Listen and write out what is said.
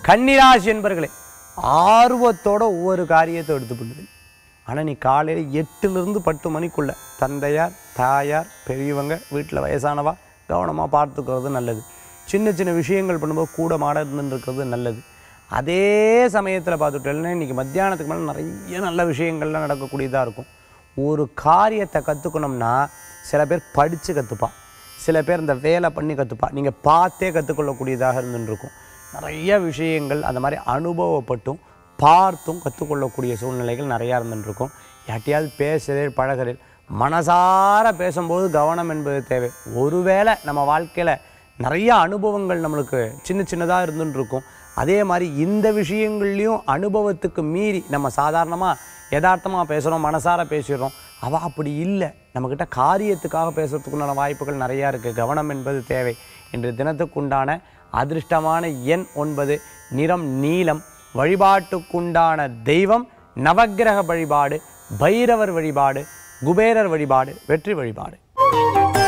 கன்னிராசி என்பர்களே ஆர்வத்தோட ஒவ்வொரு காரியத்தை எடுத்து பண்ணுவேன் ஆனால் நீ காலையில் எட்டுலேருந்து பத்து மணிக்குள்ள தந்தையார் தாயார் பெரியவங்க வீட்டில் வயசானவா கவனமாக பார்த்துக்கிறது நல்லது சின்ன சின்ன விஷயங்கள் பண்ணும்போது கூட மாட இருந்துருக்கிறது நல்லது அதே சமயத்தில் பார்த்துட்டோம்னா இன்றைக்கி மத்தியானத்துக்கு மேலே நிறைய நல்ல விஷயங்கள்லாம் நடக்கக்கூடியதாக இருக்கும் ஒரு காரியத்தை கற்றுக்கணும்னா சில பேர் படித்து கற்றுப்பா சில பேர் இந்த வேலை பண்ணி கற்றுப்பா நீங்கள் பார்த்தே கற்றுக்கொள்ளக்கூடியதாக இருந்துருக்கும் நிறைய விஷயங்கள் அந்த மாதிரி அனுபவப்பட்டும் பார்த்தும் கற்றுக்கொள்ளக்கூடிய சூழ்நிலைகள் நிறையா இருந்துருக்கும் யார்ட்டையாவது பேசுகிறேன் பழகிறேன் மனசார பேசும்போது கவனம் என்பது தேவை ஒருவேளை நம்ம வாழ்க்கையில் நிறைய அனுபவங்கள் நம்மளுக்கு சின்ன சின்னதாக இருந்துன்னு இருக்கும் அதே மாதிரி இந்த விஷயங்கள்லையும் அனுபவத்துக்கு மீறி நம்ம சாதாரணமாக யதார்த்தமாக பேசுகிறோம் மனசார பேசிடுறோம் அவள் அப்படி இல்லை நம்மக்கிட்ட காரியத்துக்காக பேசுறதுக்குண்டான வாய்ப்புகள் நிறையா இருக்குது கவனம் என்பது தேவை இன்று தினத்துக்குண்டான அதிர்ஷ்டமான எண் ஒன்பது நிறம் நீலம் வழிபாட்டுக்குண்டான தெய்வம் நவக்கிரக வழிபாடு பைரவர் வழிபாடு குபேரர் வழிபாடு வெற்றி வழிபாடு